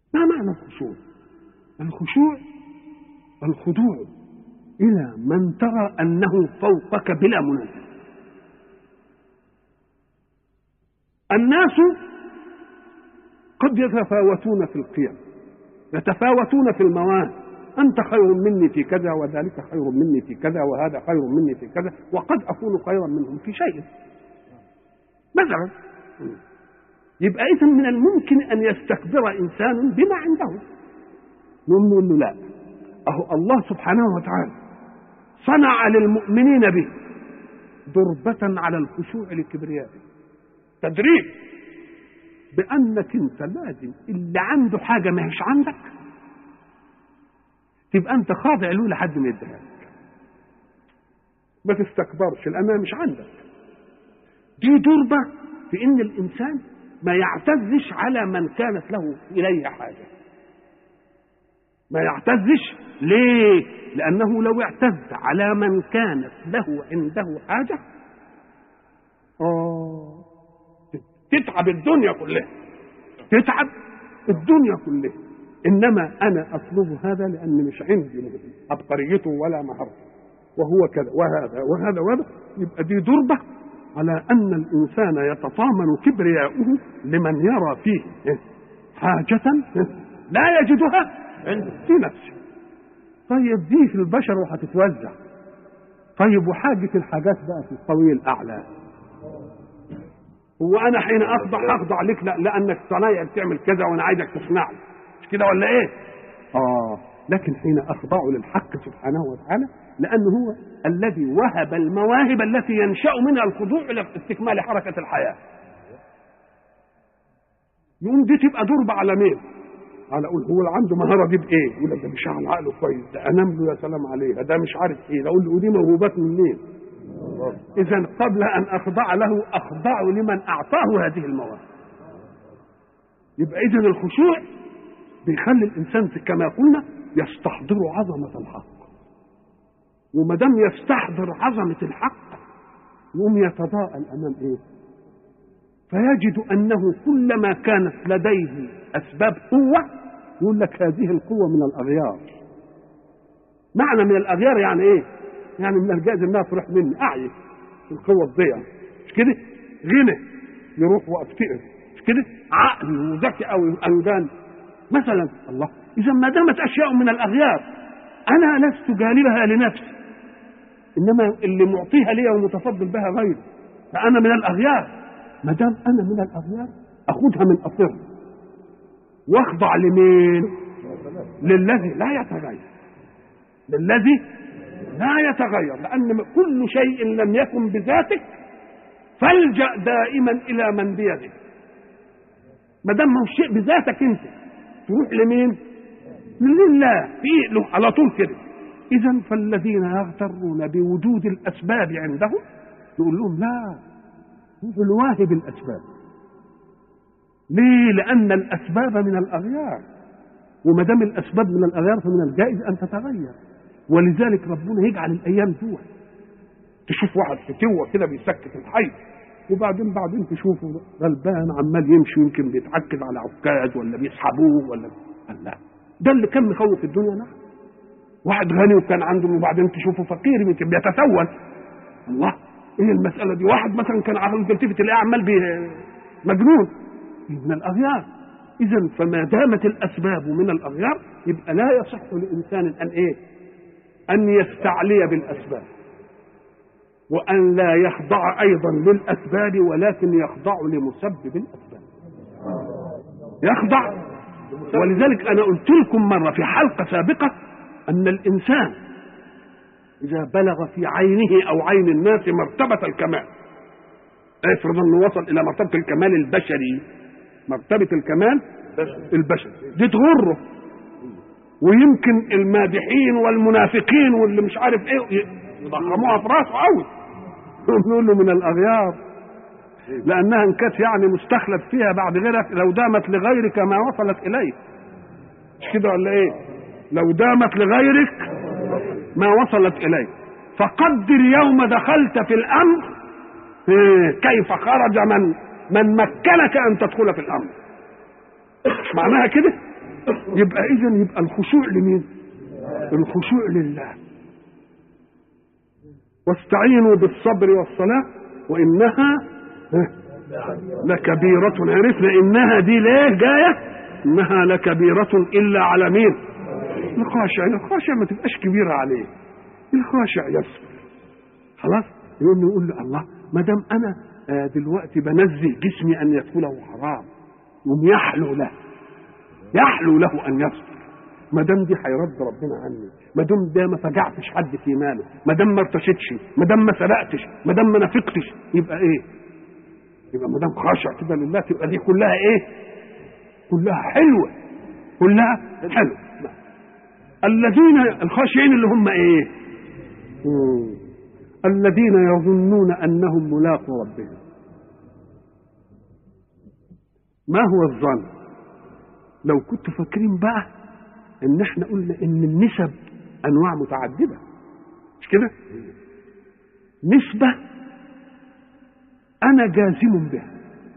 ما معنى الخشوع الخشوع الخضوع إلى من ترى أنه فوقك بلا منازع الناس قد يتفاوتون في القيم يتفاوتون في المواهب أنت خير مني في كذا وذلك خير مني في كذا وهذا خير مني في كذا وقد أكون خيرا منهم في شيء مثلا يبقى إذا من الممكن أن يستكبر إنسان بما عنده نقول له لا أهو الله سبحانه وتعالى صنع للمؤمنين به ضربة على الخشوع لكبريائه تدريب بأنك أنت لازم اللي عنده حاجة ما هيش عندك تبقى أنت خاضع له لحد ما يديها لك ما تستكبرش الأمام مش عندك دي ضربة في إن الإنسان ما يعتزش على من كانت له إليه حاجة ما يعتزش ليه لأنه لو اعتز على من كانت له عنده حاجة آه تتعب الدنيا كلها تتعب الدنيا كلها انما انا اطلب هذا لان مش عندي عبقريته ولا مهارته وهو كذا وهذا وهذا وهذا يبقى دي ضربه على ان الانسان يتطامن كبرياؤه لمن يرى فيه حاجة لا يجدها في نفسه طيب دي في البشر وهتتوزع طيب وحاجة الحاجات بقى في القوي الأعلى هو انا حين اخضع اخضع لك لا لانك صنايع بتعمل كذا وانا عايزك تصنع لي مش كده ولا ايه؟ اه لكن حين اخضع للحق سبحانه وتعالى لانه هو الذي وهب المواهب التي ينشا منها الخضوع الى استكمال حركه الحياه. يقوم دي تبقى ضربه على مين؟ على اقول هو اللي عنده مهاره دي بايه؟ يقول لك ده بيشغل عقله كويس ده انام له يا سلام عليها ده مش عارف ايه ده اقول له ودي موهوبات منين؟ إذا قبل أن أخضع له أخضع لمن أعطاه هذه المواهب. يبقى إذا الخشوع بيخلي الإنسان كما قلنا يستحضر عظمة الحق. وما دام يستحضر عظمة الحق يقوم يتضاءل أمام إيه؟ فيجد أنه كلما كانت لديه أسباب قوة يقول لك هذه القوة من الأغيار. معنى من الأغيار يعني إيه؟ يعني من الجائز انها تروح مني اعيش القوه تضيع مش كده غنى يروح وافتقر مش كده عقل وذكي قوي انجان مثلا الله اذا ما دامت اشياء من الاغيار انا لست جالبها لنفسي انما اللي معطيها لي ومتفضل بها غيري فانا من الاغيار ما دام انا من الاغيار اخذها من اصر واخضع لمين للذي لا يتغير للذي لا يتغير لأن كل شيء لم يكن بذاتك فالجأ دائما إلى من بيده ما دام هو شيء بذاتك أنت تروح لمين؟ لله في له على طول كده إذا فالذين يغترون بوجود الأسباب عندهم نقول لهم لا هو الواهب الأسباب ليه؟ لأن الأسباب من الأغيار وما دام الأسباب من الأغيار فمن الجائز أن تتغير ولذلك ربنا يجعل الايام دول تشوف واحد فتوه كده بيسكت الحي وبعدين بعدين تشوفه غلبان عمال يمشي يمكن بيتعكز على عكاز ولا بيسحبوه ولا لا ده اللي كان مخوف الدنيا نعم واحد غني وكان عنده وبعدين تشوفه فقير يمكن بيتسول الله ايه المساله دي واحد مثلا كان عقله تلتفت تلاقيه عمال مجنون من الاغيار اذا فما دامت الاسباب من الاغيار يبقى لا يصح لانسان ان ايه أن يستعلي بالأسباب وأن لا يخضع أيضا للأسباب ولكن يخضع لمسبب الأسباب يخضع ولذلك أنا قلت لكم مرة في حلقة سابقة أن الإنسان إذا بلغ في عينه أو عين الناس مرتبة الكمال افرض أنه وصل إلى مرتبة الكمال البشري مرتبة الكمال البشري دي تغره ويمكن المادحين والمنافقين واللي مش عارف ايه يضخموها في راسه قوي نقول له من الاغيار لانها ان كانت يعني مستخلف فيها بعد غيرك لو دامت لغيرك ما وصلت اليك مش كده ولا ايه لو دامت لغيرك ما وصلت اليك فقدر يوم دخلت في الامر كيف خرج من من مكنك ان تدخل في الامر معناها كده يبقى اذا يبقى الخشوع لمين الخشوع لله واستعينوا بالصبر والصلاة وإنها لكبيرة عرفنا إنها دي ليه جاية إنها لكبيرة إلا على مين الخاشع الخاشع ما تبقاش كبيرة عليه الخاشع يصبر خلاص يقول يقول له الله ما دام أنا آه دلوقتي بنزه جسمي أن يدخله حرام يقوم يحلو له يحلو له أن يصبر ما دام دي هيرد ربنا عني ما دام ده ما فجعتش حد في ماله ما دام ما ارتشتش ما دام ما سرقتش ما دام ما نفقتش يبقى ايه يبقى ما دام خاشع كده لله تبقى دي كلها ايه كلها حلوه كلها حلوه الذين الخاشعين اللي هم ايه مم. الذين يظنون انهم ملاقوا ربهم ما هو الظن لو كنتوا فاكرين بقى ان احنا قلنا ان النسب انواع متعدده مش كده نسبه انا جازم بها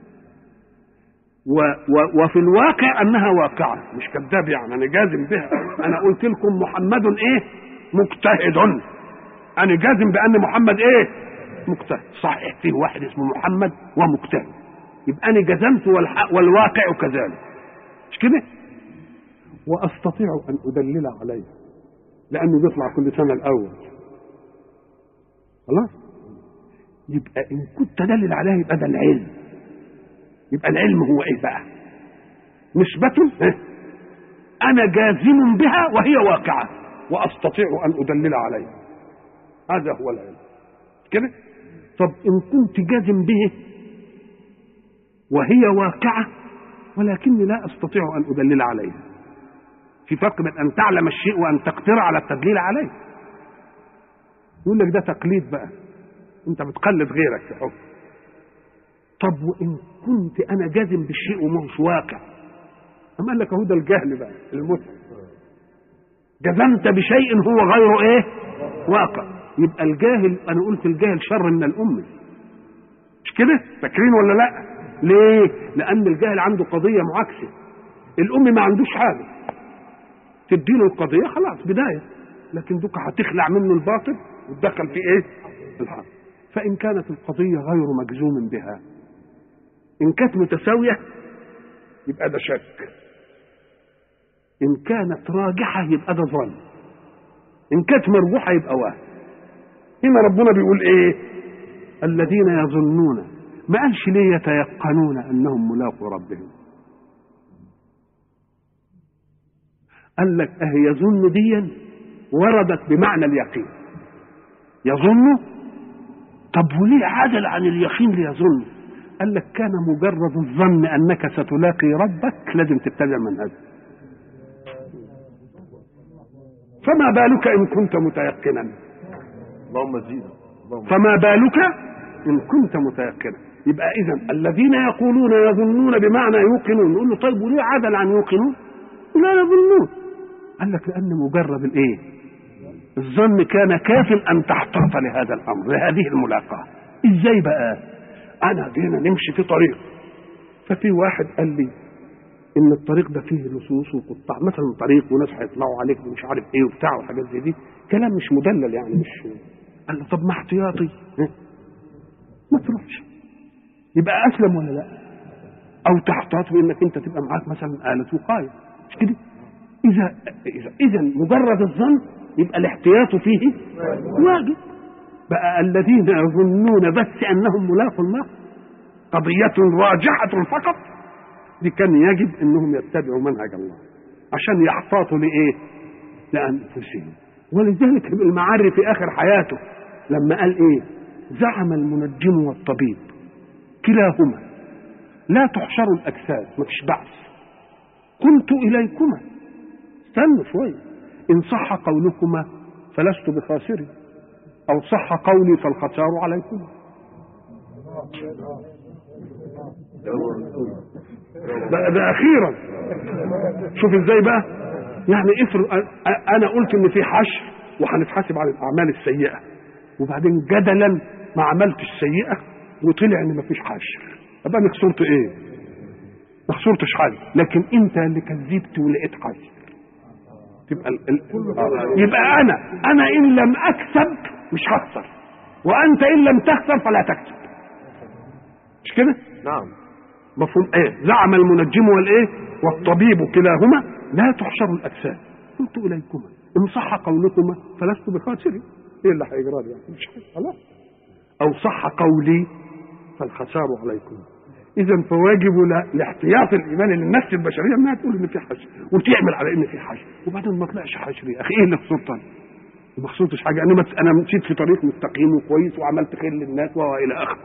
و و وفي الواقع انها واقعه مش كذاب يعني انا جازم بها انا قلت لكم محمد ايه مجتهد انا جازم بان محمد ايه مجتهد صحيح فيه واحد اسمه محمد ومجتهد يبقى انا جزمت والواقع كذلك مش كده واستطيع ان ادلل عليه لانه بيطلع كل سنه الاول خلاص يبقى ان كنت ادلل عليه يبقى ده العلم يبقى العلم هو ايه بقى نسبة انا جازم بها وهي واقعة واستطيع ان ادلل عليها هذا هو العلم كده طب ان كنت جازم به وهي واقعة ولكني لا استطيع ان ادلل عليها في فرق بين ان تعلم الشيء وان تقدر على التدليل عليه يقول لك ده تقليد بقى انت بتقلد غيرك في حكم طب وان كنت انا جازم بالشيء وما هوش واقع اما قال لك اهو ده الجهل بقى المتعب جزمت بشيء هو غير ايه واقع يبقى الجاهل انا قلت الجاهل شر من الامه مش كده فاكرين ولا لا ليه لان الجاهل عنده قضيه معاكسه الام ما عندوش حاجه تديله القضيه خلاص بدايه لكن دوك هتخلع منه الباطل وتدخل في ايه الحق فان كانت القضيه غير مجزوم بها ان كانت متساويه يبقى ده شك ان كانت راجحه يبقى ده ظن ان كانت مرجوحه يبقى وهم هنا ربنا بيقول ايه الذين يظنون ما قالش ليه يتيقنون انهم ملاقوا ربهم قال لك اه يظن ديا وردت بمعنى اليقين يظن طب وليه عدل عن اليقين ليظن قال لك كان مجرد الظن انك ستلاقي ربك لازم تتبع منهجه فما بالك ان كنت متيقنا اللهم زيد اللهم فما بالك ان كنت متيقنا يبقى اذا الذين يقولون يظنون بمعنى يوقنون نقول له طيب وليه عدل عن يوقنون لا يظنون قال لك لان مجرد الايه الظن كان كاف ان تحتاط لهذا الامر لهذه الملاقاه ازاي بقى انا جينا نمشي في طريق ففي واحد قال لي ان الطريق ده فيه لصوص وقطاع مثلا طريق وناس هيطلعوا عليك ومش عارف ايه وبتاع وحاجات زي دي كلام مش مدلل يعني مش قال له طب ما احتياطي ها؟ ما تروحش يبقى اسلم ولا لا او تحتاط بانك انت تبقى معاك مثلا آلة وقاية مش كده اذا اذا اذا مجرد الظن يبقى الاحتياط فيه واجب بقى الذين يظنون بس انهم ملاقوا الله قضية راجحة فقط دي كان يجب انهم يتبعوا منهج الله عشان يحتاطوا لايه؟ لانفسهم ولذلك المعري في اخر حياته لما قال ايه؟ زعم المنجم والطبيب كلاهما لا تحشر الاجساد مفيش بعث قلت اليكما استنوا شويه ان صح قولكما فلست بخاسر او صح قولي فالخسار عليكما ده, ده اخيرا شوف ازاي بقى يعني افرض انا قلت ان في حشر وهنتحاسب على الاعمال السيئه وبعدين جدلا ما عملتش سيئه وطلع ان مفيش حشر ابقى انا خسرت ايه ما خسرتش حاجه لكن انت اللي كذبت ولقيت حاجه تبقى ال... ال... آه. يبقى انا انا ان لم اكسب مش هخسر وانت ان لم تخسر فلا تكسب مش كده نعم مفهوم ايه زعم المنجم والايه والطبيب كلاهما لا تحشر الاجساد قلت اليكما ان صح قولكما فلست بخاسر ايه اللي هيجرى لي يعني مش حاجة. خلاص او صح قولي فالخسار عليكم اذا فواجب لا- لاحتياط الايمان للنفس البشريه انها تقول ان في حشر وتعمل على ان في حشر وبعدين ما طلعش حشر يا اخي ايه اللي خسرت انا؟ ما خسرتش حاجه انا مت- انا مشيت في طريق مستقيم وكويس وعملت خير للناس والى اخره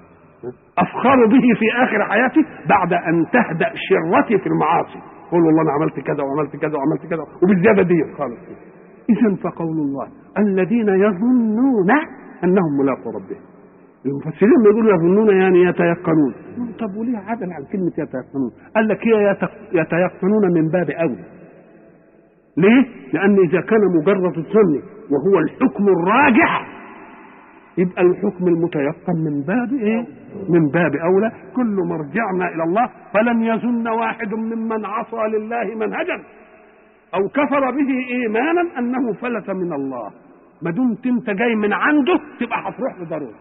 افخر به في اخر حياتي بعد ان تهدا شرتي في المعاصي قول والله انا عملت كذا وعملت كذا وعملت كذا وبالزياده دي خالص اذا فقول الله الذين يظنون انهم ملاقوا ربهم المفسرين لما يقولوا يظنون يعني يتيقنون طب وليه عدل عن كلمه يتيقنون قال لك هي يتق- يتيقنون من باب اولى ليه؟ لأن إذا كان مجرد الظن وهو الحكم الراجح يبقى الحكم المتيقن من باب ايه؟ من باب اولى كل مرجعنا الى الله فلن يظن واحد ممن عصى لله منهجا او كفر به ايمانا انه فلت من الله ما دمت انت جاي من عنده تبقى هتروح له ضروري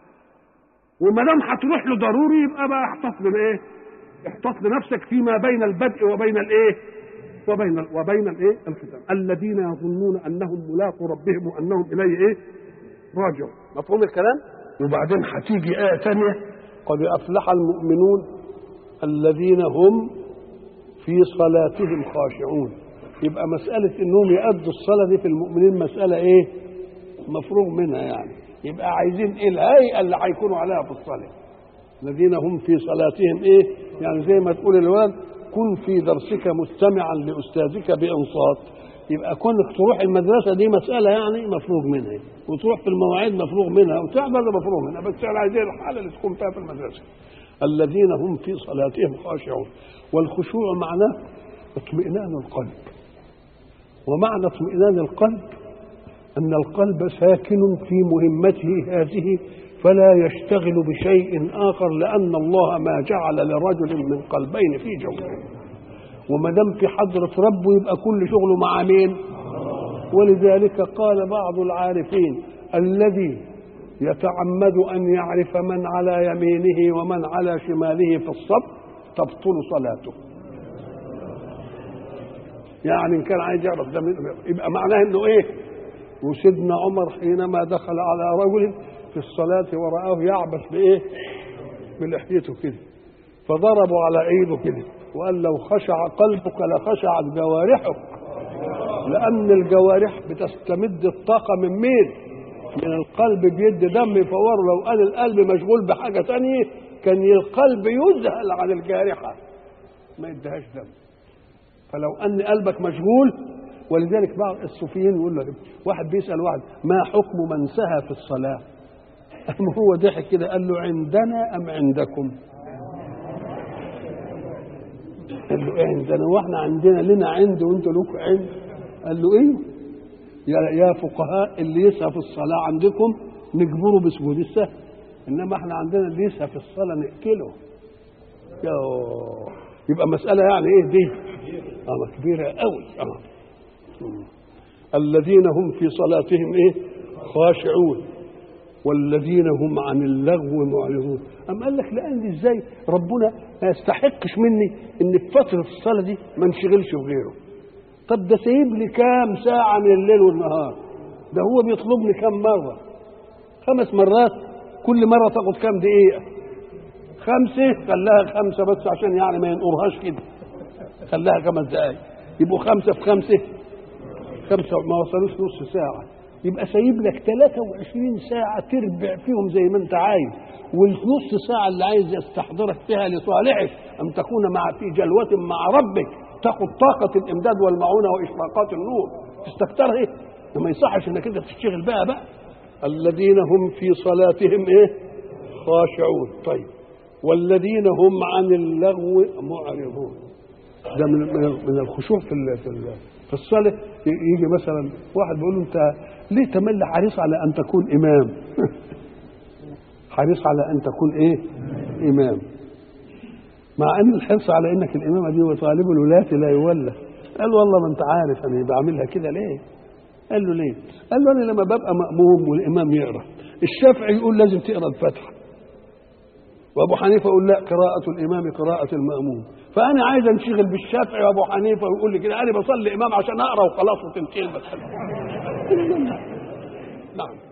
وما دام هتروح له ضروري يبقى بقى احتفظ بايه؟ احتفظ نفسك فيما بين البدء وبين الايه؟ وبين وبين الايه؟ الختام الذين يظنون انهم ملاقوا ربهم وانهم اليه ايه؟ راجعون مفهوم الكلام؟ وبعدين هتيجي آية ثانية قد أفلح المؤمنون الذين هم في صلاتهم خاشعون يبقى مسألة إنهم يأدوا الصلاة دي في المؤمنين مسألة إيه؟ مفروغ منها يعني يبقى عايزين إيه الهيئة اللي هيكونوا عليها في الصلاة الذين هم في صلاتهم إيه؟ يعني زي ما تقول الولد كن في درسك مستمعا لأستاذك بإنصات يبقى كونك تروح المدرسة دي مسألة يعني مفروغ منها وتروح في المواعيد مفروغ منها وتحضر ده مفروغ منها بس احنا عايزين الحالة اللي تكون فيها في المدرسة الذين هم في صلاتهم خاشعون والخشوع معناه اطمئنان القلب ومعنى اطمئنان القلب أن القلب ساكن في مهمته هذه فلا يشتغل بشيء آخر لأن الله ما جعل لرجل من قلبين في جوفه وما دام في حضرة ربه يبقى كل شغله مع مين؟ ولذلك قال بعض العارفين الذي يتعمد أن يعرف من على يمينه ومن على شماله في الصف تبطل صلاته يعني إن كان عايز يعرف ده يبقى معناه إنه إيه؟ وسيدنا عمر حينما دخل على رجل في الصلاة ورآه يعبث بإيه؟ بلحيته كده فضربوا على ايده كده وقال لو خشع قلبك لخشعت جوارحك لان الجوارح بتستمد الطاقه من مين من القلب بيد دم يفور لو قال القلب مشغول بحاجه تانية كان القلب يذهل عن الجارحه ما يديهاش دم فلو ان قلبك مشغول ولذلك بعض الصوفيين يقول له واحد بيسال واحد ما حكم من سهى في الصلاه أم هو ضحك كده قال له عندنا ام عندكم قال له ايه عندنا واحنا عندنا لنا عند وانتوا لكم عند قال له ايه يا يا فقهاء اللي يسهى في الصلاه عندكم نجبره بسجود السهو انما احنا عندنا اللي يسهى في الصلاه نقتله يوه. يبقى مساله يعني ايه دي اه كبيره قوي اه الذين هم في صلاتهم ايه خاشعون والذين هم عن اللغو معرضون أم قال لك لأن إزاي ربنا ما يستحقش مني إن في فترة الصلاة دي ما انشغلش بغيره طب ده سايب لي كام ساعة من الليل والنهار ده هو بيطلبني كام مرة خمس مرات كل مرة تاخد كام دقيقة خمسة خلاها خمسة بس عشان يعني ما ينقرهاش كده خلاها خمس دقايق يبقوا خمسة في خمسة خمسة ما وصلوش نص ساعة يبقى سايب لك 23 ساعة تربع فيهم زي ما أنت عايز والنص ساعة اللي عايز يستحضرك فيها لصالحك أن تكون مع في جلوة مع ربك تاخد طاقة الإمداد والمعونة وإشراقات النور تستكترها إيه؟ ما يصحش إنك أنت تشتغل بقى بقى الذين هم في صلاتهم إيه؟ خاشعون طيب والذين هم عن اللغو معرضون ده من من الخشوع في في في الصلاه يجي مثلا واحد بيقول له انت ليه تملي حريص على ان تكون امام حريص على ان تكون ايه امام مع ان الحرص على انك الامامه دي وطالب الولاة لا يولى قال والله ما انت عارف انا بعملها كده ليه قال له ليه قال له انا لما ببقى ماموم والامام يقرا الشافعي يقول لازم تقرا الفاتحه وابو حنيفه يقول لا قراءه الامام قراءه الماموم فانا عايز انشغل بالشافعي وابو حنيفه ويقول لي كده انا بصلي امام عشان اقرا وخلاص وتنتهي المساله نعم